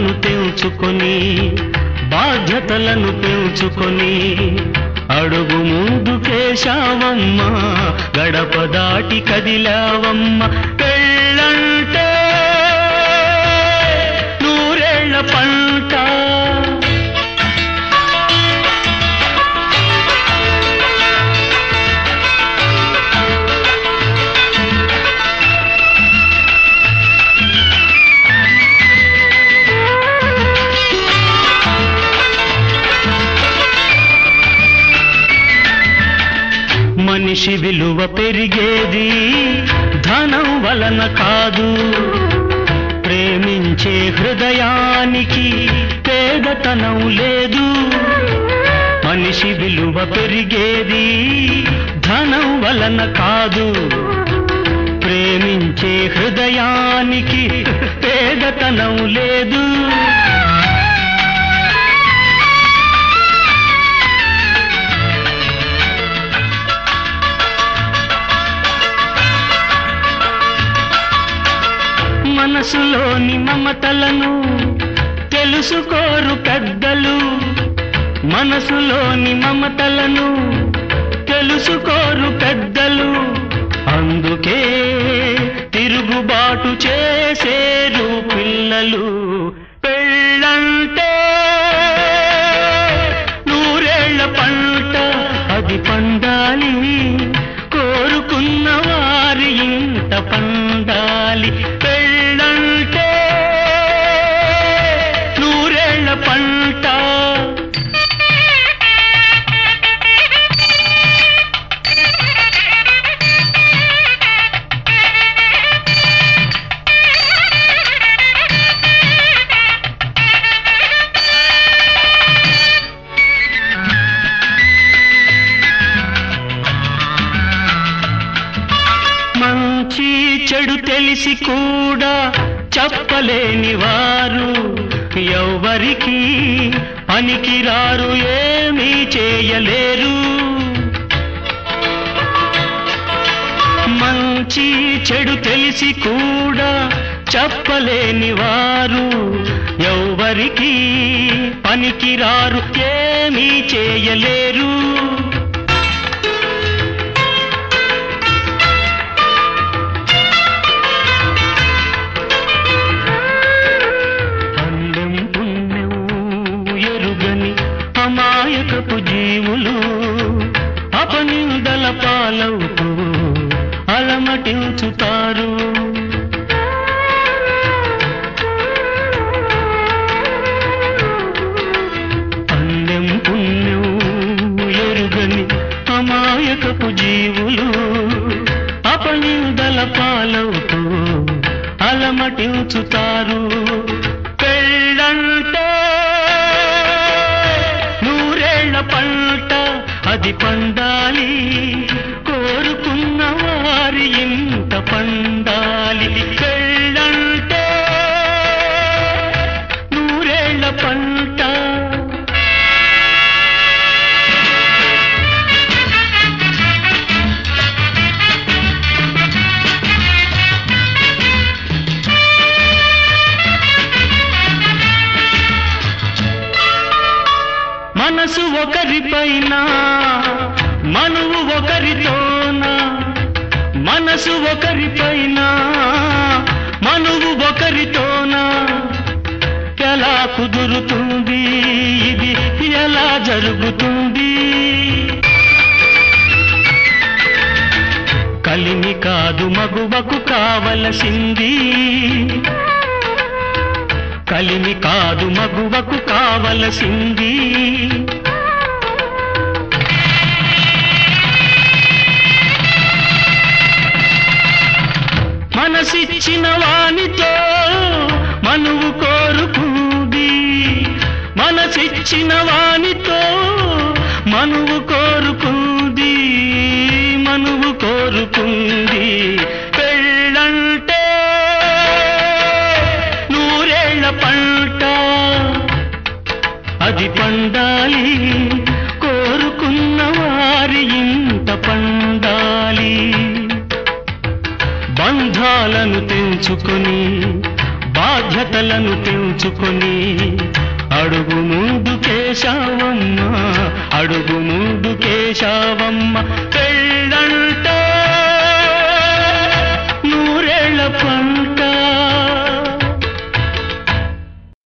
బంధాలను తెంచుకొని బాధ్యతలను పెంచుకొని అడుగు ముందుకేశావమ్మ గడప దాటి కదిలావమ్మ పెళ్ళంటే నూరేళ్ల పంట మనిషి విలువ పెరిగేది ధనం వలన కాదు ప్రేమించే హృదయానికి పేదతనం లేదు మనిషి విలువ పెరిగేది ధనం వలన కాదు ప్రేమించే హృదయానికి పేదతనం లేదు మనసులోని మమతలను తెలుసుకోరు పెద్దలు మనసులోని మమతలను తెలుసుకోరు పెద్దలు అందుకే తిరుగుబాటు చేసేరు పిల్లలు పెళ్ళంటే నూరేళ్ల పంట అది పండాలి కోరుకున్న వారి ఇంట పండాలి పెళ్ళంటే నూరేళ్ల పంట మంచి చెడు తెలిసి కూడా చెప్పలేని వారు ఎవ్వరికి పనికిరారు ఏమీ చేయలేరు మంచి చెడు తెలిసి కూడా చెప్పలేని వారు ఎవ్వరికి పనికిరారు ఏమీ చేయలేరు పుణ్యం పుణ్యం ఎరుగని అమాయకపు జీవులు అపనిందల పాలవుతూ అలమటించుతారు పుణ్యం పుణ్యం ఎరుగని అమాయకపు జీవులు అపనిందల పాలవుతూ అలమటించుతారు పెళ్ళంటే నూరేళ్ల పంట అది పండాలి కోరుకున్న వారి ఇంత పండాలి పెళ్ళంటే నూరేళ్ల పంట మనసు ఒకరిపైన మనువు ఒకరితోన మనసు ఒకరిపైన మనువు ఒకరితోన ఎలా కుదురుతుంది ఇది ఎలా జరుగుతుంది కలిమి కాదు మగువకు కావలసింది కలిమి కాదు మగువకు కావలసింది మనసిచ్చిన వానితో మనువు కోరుకుంది మనసిచ్చిన వానితో మనువు కోరుకుంది మనువు కోరుకుంది పెళ్ళంటే నూరేళ్ల పంట అది పండాలి కోరుకున్న వారి ఇంట పండాలి బంధాలను తెంచుకొని బాధ్యత పిల్లలను పెంచుకొని అడుగు ముందు కేశావమ్మ అడుగు ముందు కేశావమ్మ